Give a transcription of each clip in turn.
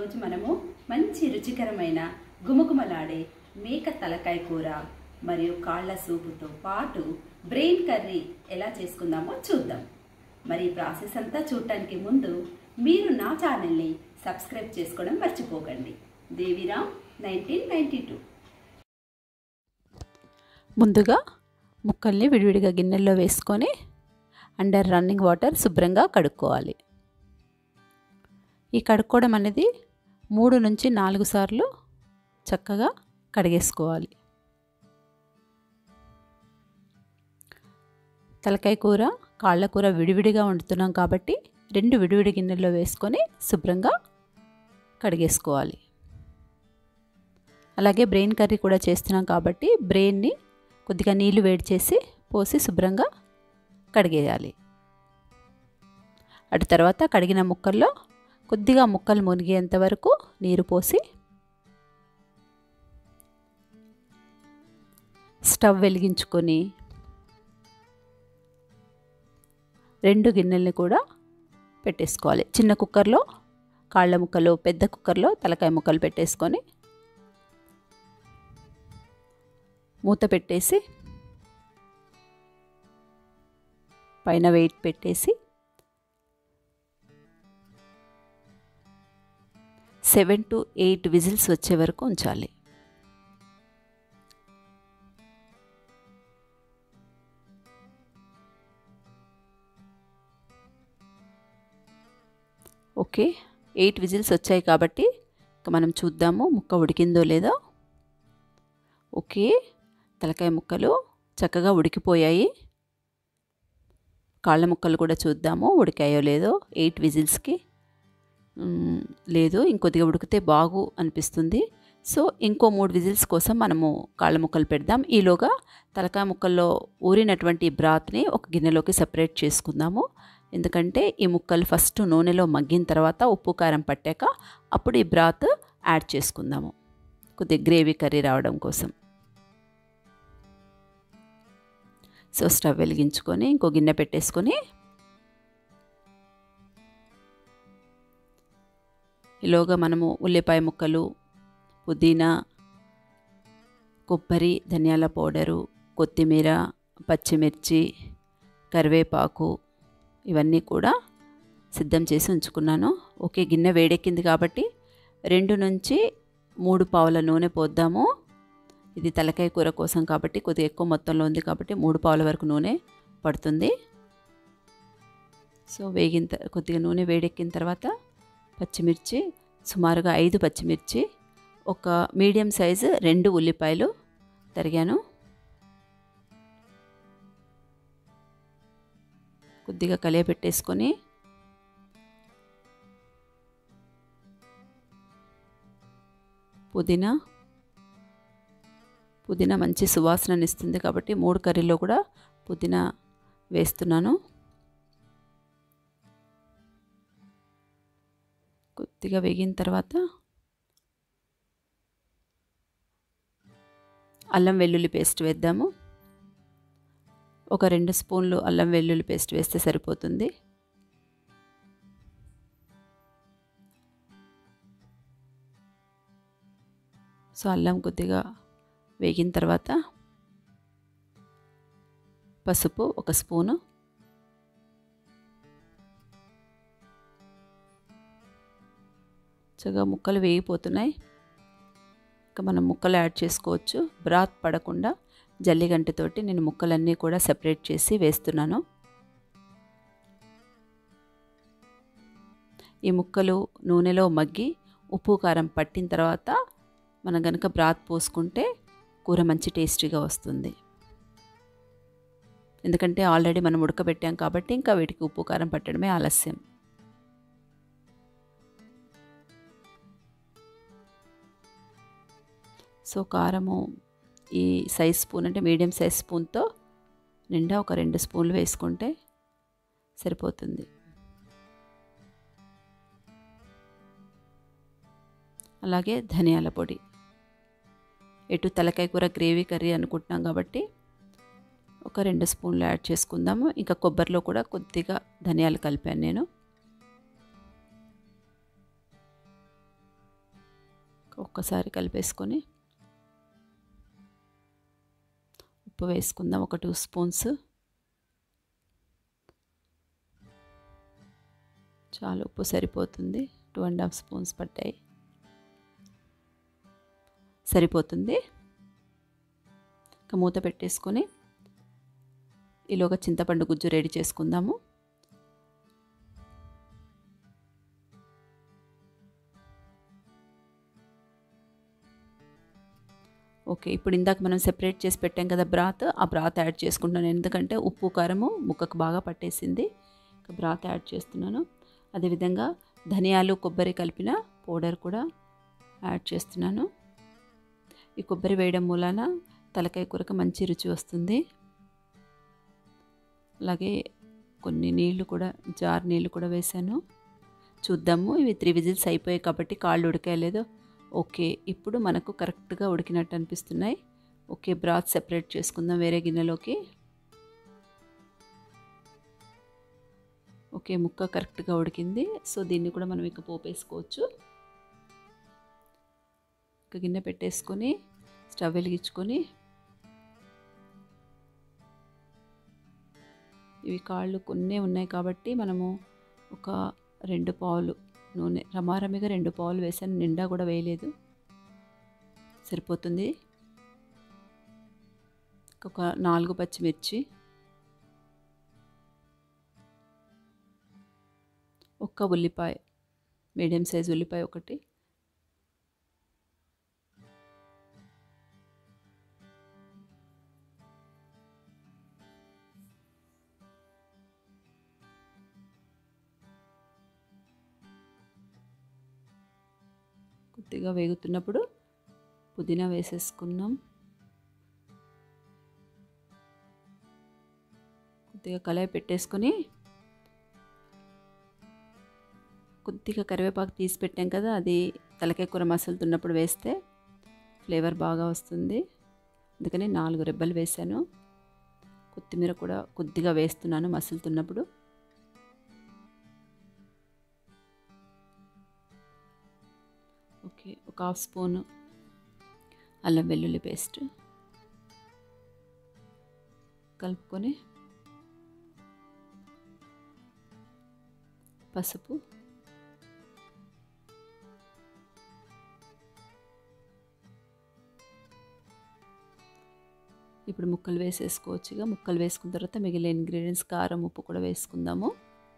ఈరోజు మనము మంచి రుచికరమైన గుమగుమలాడే మేక తలకాయ కూర మరియు కాళ్ళ సూపుతో పాటు బ్రెయిన్ కర్రీ ఎలా చేసుకుందామో చూద్దాం మరి ఈ ప్రాసెస్ అంతా చూడటానికి ముందు మీరు నా ఛానల్ని సబ్స్క్రైబ్ చేసుకోవడం మర్చిపోకండి దేవిరామ్ నైన్టీన్ నైంటీ టూ ముందుగా ముక్కల్ని విడివిడిగా గిన్నెల్లో వేసుకొని అండర్ రన్నింగ్ వాటర్ శుభ్రంగా కడుక్కోవాలి ఈ కడుక్కోవడం అనేది మూడు నుంచి నాలుగు సార్లు చక్కగా కడిగేసుకోవాలి తలకాయ కూర కాళ్ళ కూర విడివిడిగా వండుతున్నాం కాబట్టి రెండు విడివిడి గిన్నెల్లో వేసుకొని శుభ్రంగా కడిగేసుకోవాలి అలాగే బ్రెయిన్ కర్రీ కూడా చేస్తున్నాం కాబట్టి బ్రెయిన్ని కొద్దిగా నీళ్లు వేడి చేసి పోసి శుభ్రంగా కడిగేయాలి అటు తర్వాత కడిగిన ముక్కల్లో కొద్దిగా ముక్కలు మునిగేంత వరకు నీరు పోసి స్టవ్ వెలిగించుకొని రెండు గిన్నెల్ని కూడా పెట్టేసుకోవాలి చిన్న కుక్కర్లో కాళ్ళ ముక్కలు పెద్ద కుక్కర్లో తలకాయ ముక్కలు పెట్టేసుకొని మూత పెట్టేసి పైన వెయిట్ పెట్టేసి సెవెన్ టు ఎయిట్ విజిల్స్ వచ్చే వరకు ఉంచాలి ఓకే ఎయిట్ విజిల్స్ వచ్చాయి కాబట్టి ఇక మనం చూద్దాము ముక్క ఉడికిందో లేదో ఓకే తలకాయ ముక్కలు చక్కగా ఉడికిపోయాయి కాళ్ళ ముక్కలు కూడా చూద్దాము ఉడికాయో లేదో ఎయిట్ విజిల్స్కి లేదు ఇంకొద్దిగా ఉడికితే బాగు అనిపిస్తుంది సో ఇంకో మూడు విజిల్స్ కోసం మనము కాళ్ళ ముక్కలు పెడదాం ఈలోగా తలకాయ ముక్కల్లో ఊరినటువంటి బ్రాత్ని ఒక గిన్నెలోకి సపరేట్ చేసుకుందాము ఎందుకంటే ఈ ముక్కలు ఫస్ట్ నూనెలో మగ్గిన తర్వాత ఉప్పు కారం పట్టాక అప్పుడు ఈ బ్రాత్ యాడ్ చేసుకుందాము కొద్దిగా గ్రేవీ కర్రీ రావడం కోసం సో స్టవ్ వెలిగించుకొని ఇంకో గిన్నె పెట్టేసుకొని ఈలోగా మనము ఉల్లిపాయ ముక్కలు పుదీనా కొబ్బరి ధనియాల పౌడరు కొత్తిమీర పచ్చిమిర్చి కరివేపాకు ఇవన్నీ కూడా సిద్ధం చేసి ఉంచుకున్నాను ఓకే గిన్నె వేడెక్కింది కాబట్టి రెండు నుంచి మూడు పావుల నూనె పోద్దాము ఇది తలకాయ కూర కోసం కాబట్టి కొద్దిగా ఎక్కువ మొత్తంలో ఉంది కాబట్టి మూడు పావుల వరకు నూనె పడుతుంది సో వేగిన కొద్దిగా నూనె వేడెక్కిన తర్వాత పచ్చిమిర్చి సుమారుగా ఐదు పచ్చిమిర్చి ఒక మీడియం సైజు రెండు ఉల్లిపాయలు తరిగాను కొద్దిగా కలియబెట్టేసుకొని పుదీనా పుదీనా మంచి సువాసనని ఇస్తుంది కాబట్టి మూడు కర్రీలో కూడా పుదీనా వేస్తున్నాను కొద్దిగా వేగిన తర్వాత అల్లం వెల్లుల్లి పేస్ట్ వేద్దాము ఒక రెండు స్పూన్లు అల్లం వెల్లుల్లి పేస్ట్ వేస్తే సరిపోతుంది సో అల్లం కొద్దిగా వేగిన తర్వాత పసుపు ఒక స్పూను చక్కగా ముక్కలు వేగిపోతున్నాయి ఇంకా మనం ముక్కలు యాడ్ చేసుకోవచ్చు బ్రాత్ పడకుండా జల్లిగంటితోటి నేను ముక్కలన్నీ కూడా సెపరేట్ చేసి వేస్తున్నాను ఈ ముక్కలు నూనెలో మగ్గి ఉప్పు కారం పట్టిన తర్వాత మనం కనుక బ్రాత్ పోసుకుంటే కూర మంచి టేస్టీగా వస్తుంది ఎందుకంటే ఆల్రెడీ మనం ఉడకబెట్టాం కాబట్టి ఇంకా వీటికి ఉప్పు కారం పట్టడమే ఆలస్యం సో కారము ఈ సైజ్ స్పూన్ అంటే మీడియం సైజ్ స్పూన్తో నిండా ఒక రెండు స్పూన్లు వేసుకుంటే సరిపోతుంది అలాగే ధనియాల పొడి ఎటు తలకాయ కూర గ్రేవీ కర్రీ అనుకుంటున్నాం కాబట్టి ఒక రెండు స్పూన్లు యాడ్ చేసుకుందాము ఇంకా కొబ్బరిలో కూడా కొద్దిగా ధనియాలు కలిపాను నేను ఒకసారి కలిపేసుకొని ఉప్పు వేసుకుందాం ఒక టూ స్పూన్స్ చాలా ఉప్పు సరిపోతుంది టూ అండ్ హాఫ్ స్పూన్స్ పట్టాయి సరిపోతుంది ఇంకా మూత పెట్టేసుకొని ఈలోగా చింతపండు గుజ్జు రెడీ చేసుకుందాము ఓకే ఇప్పుడు ఇందాక మనం సెపరేట్ చేసి పెట్టాం కదా బ్రాత్ ఆ బ్రాత్ యాడ్ చేసుకుంటున్నాను ఎందుకంటే ఉప్పు కారము ముక్కకు బాగా పట్టేసింది ఇంకా బ్రాత్ యాడ్ చేస్తున్నాను అదేవిధంగా ధనియాలు కొబ్బరి కలిపిన పౌడర్ కూడా యాడ్ చేస్తున్నాను ఈ కొబ్బరి వేయడం మూలాన తలకాయ కూరకు మంచి రుచి వస్తుంది అలాగే కొన్ని నీళ్లు కూడా జార్ నీళ్లు కూడా వేశాను చూద్దాము ఇవి త్రీ విజిల్స్ అయిపోయాయి కాబట్టి కాళ్ళు ఉడకాయలేదో ఓకే ఇప్పుడు మనకు కరెక్ట్గా ఉడికినట్టు అనిపిస్తున్నాయి ఓకే బ్రాత్ సెపరేట్ చేసుకుందాం వేరే గిన్నెలోకి ఓకే ముక్క కరెక్ట్గా ఉడికింది సో దీన్ని కూడా మనం ఇక పోపేసుకోవచ్చు ఒక గిన్నె పెట్టేసుకొని స్టవ్ వెలిగించుకొని ఇవి కాళ్ళు కొన్నే ఉన్నాయి కాబట్టి మనము ఒక రెండు పావులు నూనె రమారమిగా రెండు పావులు వేసాను నిండా కూడా వేయలేదు సరిపోతుంది ఒక నాలుగు పచ్చిమిర్చి ఒక్క ఉల్లిపాయ మీడియం సైజ్ ఉల్లిపాయ ఒకటి కొద్దిగా వేగుతున్నప్పుడు పుదీనా వేసేసుకున్నాం కొద్దిగా కళాయి పెట్టేసుకొని కొద్దిగా కరివేపాకు తీసి పెట్టాం కదా అది తలకాయ కూర మసులుతున్నప్పుడు వేస్తే ఫ్లేవర్ బాగా వస్తుంది అందుకని నాలుగు రెబ్బలు వేసాను కొత్తిమీర కూడా కొద్దిగా వేస్తున్నాను మసులుతున్నప్పుడు ఓకే ఒక హాఫ్ స్పూను అల్లం వెల్లుల్లి పేస్ట్ కలుపుకొని పసుపు ఇప్పుడు ముక్కలు వేసేసుకోవచ్చు ఇక ముక్కలు వేసుకున్న తర్వాత మిగిలిన ఇంగ్రీడియంట్స్ కారం ఉప్పు కూడా వేసుకుందాము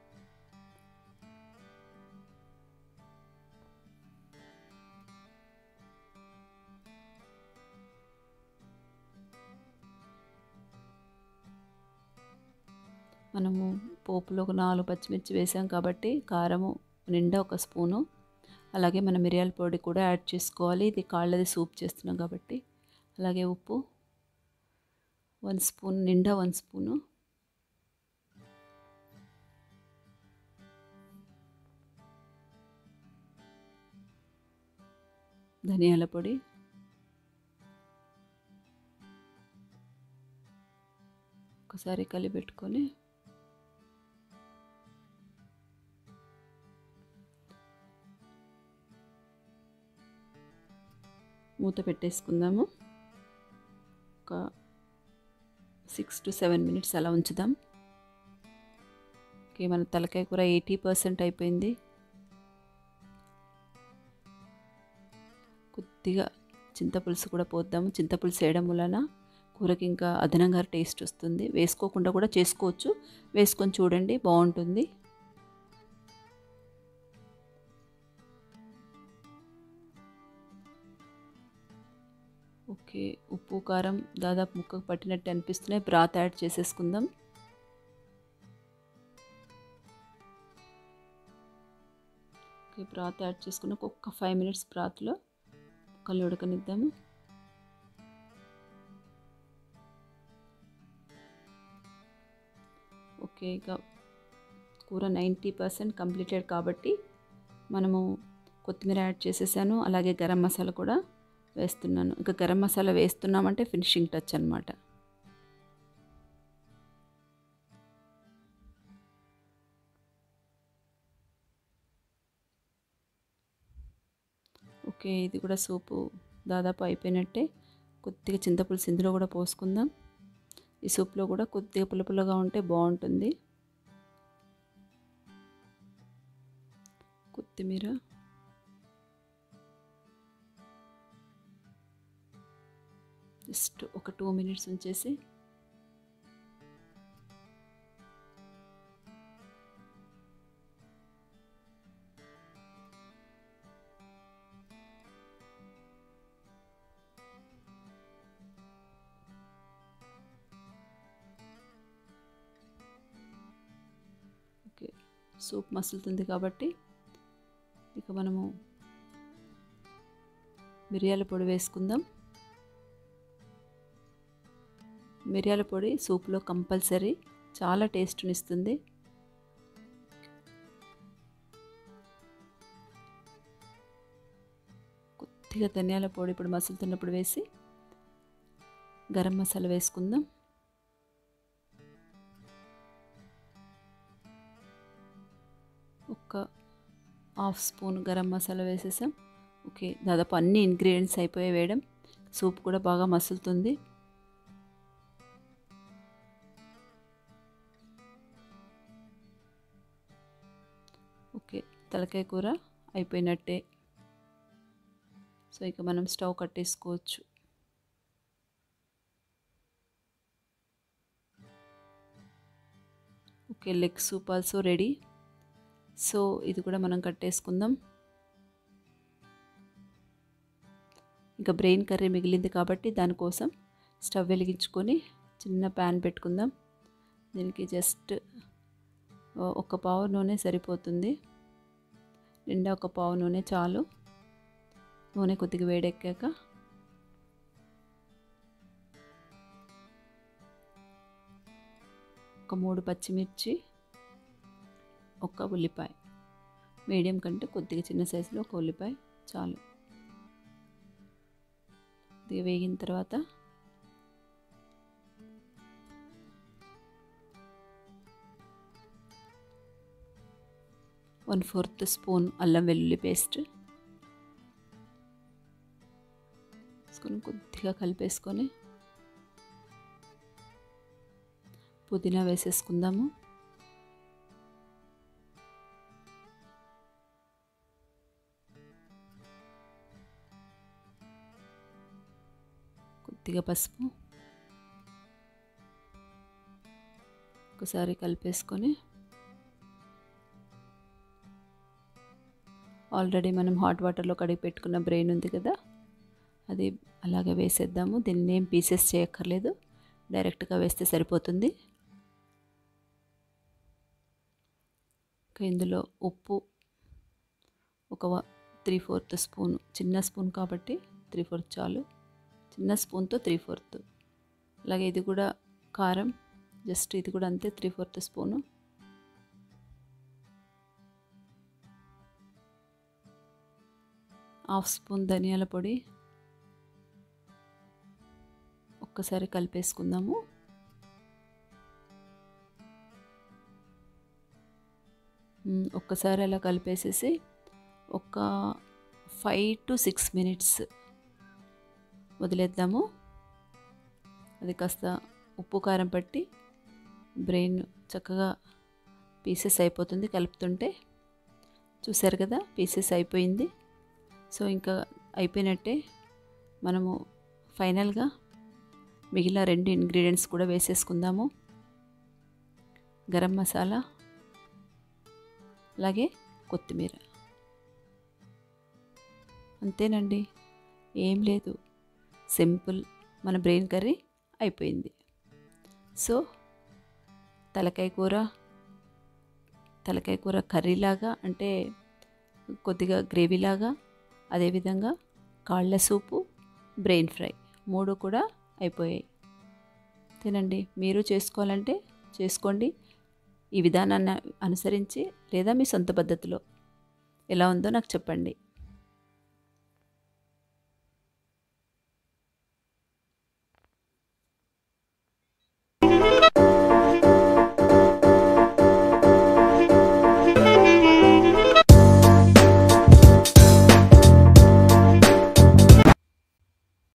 మనము పోపులో ఒక నాలుగు పచ్చిమిర్చి వేసాం కాబట్టి కారము నిండా ఒక స్పూను అలాగే మన మిరియాల పొడి కూడా యాడ్ చేసుకోవాలి ఇది కాళ్ళది సూప్ చేస్తున్నాం కాబట్టి అలాగే ఉప్పు వన్ స్పూన్ నిండా వన్ స్పూను ధనియాల పొడి ఒకసారి కలిపెట్టుకొని మూత పెట్టేసుకుందాము ఒక సిక్స్ టు సెవెన్ మినిట్స్ అలా ఉంచుదాం ఓకే మన తలకాయ కూర ఎయిటీ పర్సెంట్ అయిపోయింది కొద్దిగా చింతపులుసు కూడా పోద్దాము చింతపులుసు వేయడం వలన కూరకి ఇంకా అదనంగా టేస్ట్ వస్తుంది వేసుకోకుండా కూడా చేసుకోవచ్చు వేసుకొని చూడండి బాగుంటుంది ఓకే ఉప్పు కారం దాదాపు ముక్కకు పట్టినట్టు అనిపిస్తున్నాయి బ్రాత్ యాడ్ చేసేసుకుందాం ఓకే బ్రాత్ యాడ్ చేసుకున్న ఒక్క ఫైవ్ మినిట్స్ బ్రాత్లో ముక్కలు ఉడకనిద్దాము ఓకే ఇక కూర నైంటీ పర్సెంట్ కంప్లీటెడ్ కాబట్టి మనము కొత్తిమీర యాడ్ చేసేసాను అలాగే గరం మసాలా కూడా వేస్తున్నాను ఇంకా గరం మసాలా వేస్తున్నామంటే ఫినిషింగ్ టచ్ అనమాట ఓకే ఇది కూడా సూపు దాదాపు అయిపోయినట్టే కొద్దిగా చింతపులుసు ఇందులో కూడా పోసుకుందాం ఈ సూప్లో కూడా కొద్దిగా పుల్ల పుల్లగా ఉంటే బాగుంటుంది కొత్తిమీర జస్ట్ ఒక టూ మినిట్స్ ఉంచేసి ఓకే సూప్ మసులుతుంది కాబట్టి ఇక మనము మిరియాల పొడి వేసుకుందాం మిరియాల పొడి సూప్లో కంపల్సరీ చాలా టేస్ట్ని ఇస్తుంది కొద్దిగా ధనియాల పొడి ఇప్పుడు మసులుతున్నప్పుడు వేసి గరం మసాలా వేసుకుందాం ఒక హాఫ్ స్పూన్ గరం మసాలా వేసేసాం ఓకే దాదాపు అన్ని ఇంగ్రీడియంట్స్ అయిపోయి వేయడం సూప్ కూడా బాగా మసులుతుంది ఓకే తలకాయ కూర అయిపోయినట్టే సో ఇక మనం స్టవ్ కట్టేసుకోవచ్చు okay leg soup also ready so ఇది కూడా మనం కట్టేసుకుందాం ఇంకా బ్రెయిన్ కర్రీ మిగిలింది కాబట్టి దానికోసం స్టవ్ వెలిగించుకొని చిన్న ప్యాన్ పెట్టుకుందాం దీనికి జస్ట్ ఒక పావు నూనె సరిపోతుంది నిండా ఒక పావు నూనె చాలు నూనె కొద్దిగా వేడెక్కాక ఒక మూడు పచ్చిమిర్చి ఒక ఉల్లిపాయ మీడియం కంటే కొద్దిగా చిన్న సైజులో ఒక ఉల్లిపాయ చాలు ఇది వేగిన తర్వాత వన్ ఫోర్త్ స్పూన్ అల్లం వెల్లుల్లి పేస్ట్ వేసుకొని కొద్దిగా కలిపేసుకొని పుదీనా వేసేసుకుందాము కొద్దిగా పసుపు ఒకసారి కలిపేసుకొని ఆల్రెడీ మనం హాట్ వాటర్లో కడిగి పెట్టుకున్న బ్రెయిన్ ఉంది కదా అది అలాగే వేసేద్దాము దీన్ని ఏం పీసెస్ చేయక్కర్లేదు డైరెక్ట్గా వేస్తే సరిపోతుంది ఇంకా ఇందులో ఉప్పు ఒక త్రీ ఫోర్త్ స్పూన్ చిన్న స్పూన్ కాబట్టి త్రీ ఫోర్త్ చాలు చిన్న స్పూన్తో త్రీ ఫోర్త్ అలాగే ఇది కూడా కారం జస్ట్ ఇది కూడా అంతే three fourth spoon half spoon ధనియాల పొడి ఒక్కసారి కలిపేసుకుందాము ఒక్కసారి అలా కలిపేసేసి ఒక ఫైవ్ టు సిక్స్ మినిట్స్ వదిలేద్దాము అది కాస్త ఉప్పు కారం పట్టి బ్రెయిన్ చక్కగా పీసెస్ అయిపోతుంది కలుపుతుంటే చూసారు కదా పీసెస్ అయిపోయింది సో ఇంకా అయిపోయినట్టే మనము ఫైనల్గా మిగిలిన రెండు ఇంగ్రీడియంట్స్ కూడా వేసేసుకుందాము గరం మసాలా అలాగే కొత్తిమీర అంతేనండి ఏం లేదు సింపుల్ మన బ్రెయిన్ కర్రీ అయిపోయింది సో తలకాయ కూర తలకాయ కూర కర్రీలాగా అంటే కొద్దిగా గ్రేవీలాగా అదేవిధంగా కాళ్ళ సూపు బ్రెయిన్ ఫ్రై మూడు కూడా అయిపోయాయి తినండి మీరు చేసుకోవాలంటే చేసుకోండి ఈ విధానాన్ని అనుసరించి లేదా మీ సొంత పద్ధతిలో ఎలా ఉందో నాకు చెప్పండి